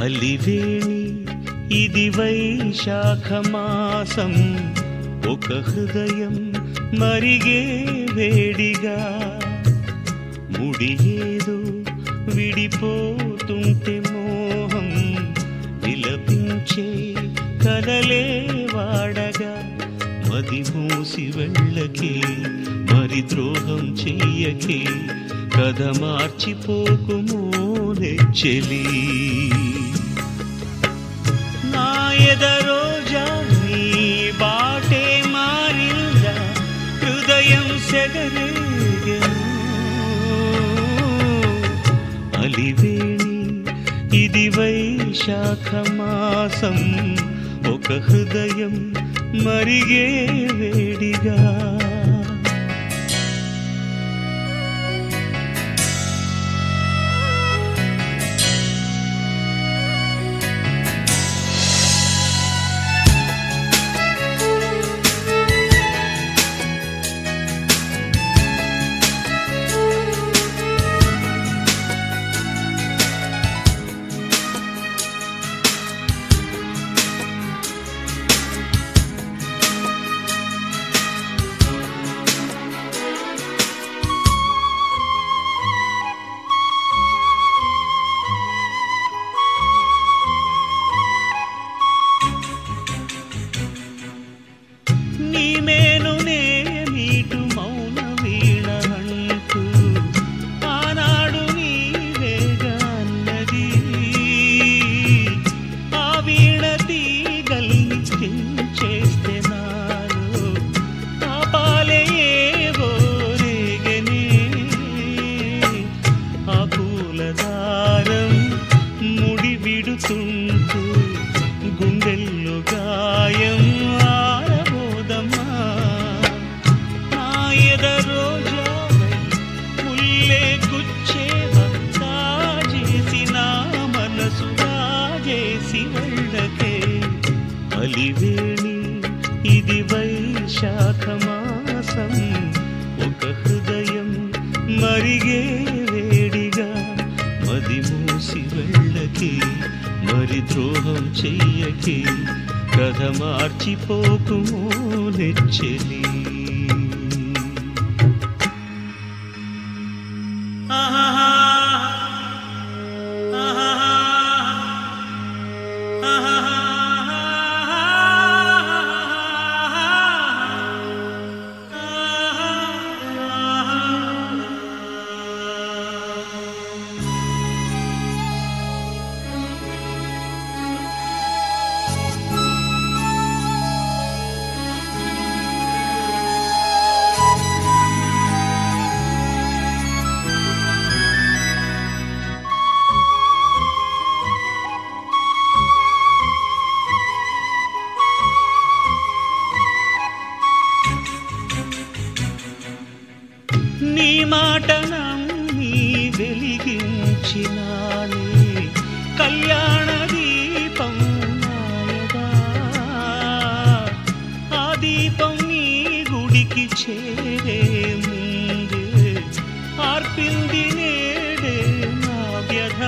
అలివేణి ఇది వైశాఖ మాసం ఒక హృదయం మరిగే వేడిగా ముడియేదో విడిపోతుంటే మోహం విలపించే కలలే వాడగా మది మూసి వెళ్ళకే మరి ద్రోహం చెయ్యకే కథ మార్చిపోకుమో నెచ్చెలి నా ఎదరోజా నీ బాటే మారిందా హృదయం సెగరేగను అలివేణి ఇది వైశాఖ మాసం ఒక హృదయం మరిగే వేడిగా నీ మేలునే నీటు మౌన వీణ అంటూ ఆనాడు నీవేగా అన్నది ఆ వీణ తీగల్ని చేస్తే నాలో ఆ పాలే ఏవో రేగనే ఆ పూలదారం ముడి విడుతుంటూ గుండెల్లో గాయం ఆరబోదమ్మా నా ఎదరోజావై ముల్లే గుచ్చేవా చేసి నా మనసు చేసి వెళ్ళకే అలివేణి ఇది వైశాఖ మాసం ఒక హృదయం మరిగే వేడిగా మది మూసి వెళ్ళకే మరి ద్రోహం చెయ్యకే కథ మార్చిపోకుమో నెచ్చెలి నీ మాట నమ్మి వెలిగించినానే కళ్యాణ దీపం నాయగా ఆ దీపం నీ గుడికి చేరే ముందే ఆర్పింది నేడే నా వ్యధ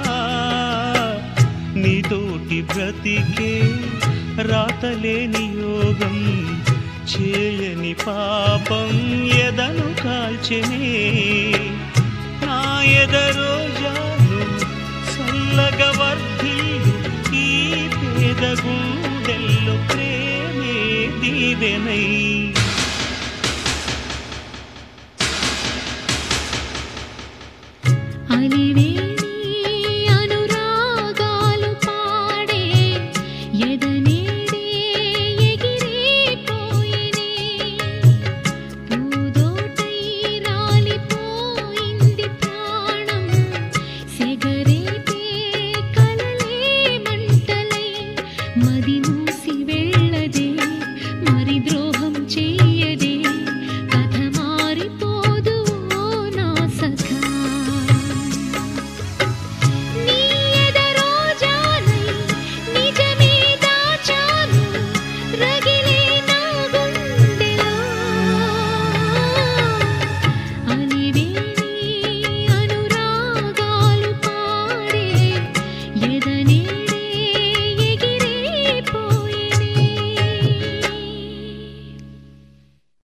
నీతోటి బ్రతికే రాతలేని యోగం చేయని పాపం ఎదను కాల్చెనే నా ఎదరోజాను చల్లగ వర్ధిల్లు ఈ పేద గుండెల్లో ప్రేమే దీవెనై అలివేణి అనురాగాలు పాడే ఎదనేడే ఎగిరిపోయినే పూదోటై రాలిపోయింది ప్రాణం సెగరేపే కలలే మంటలై మది మూసి వెళ్ళ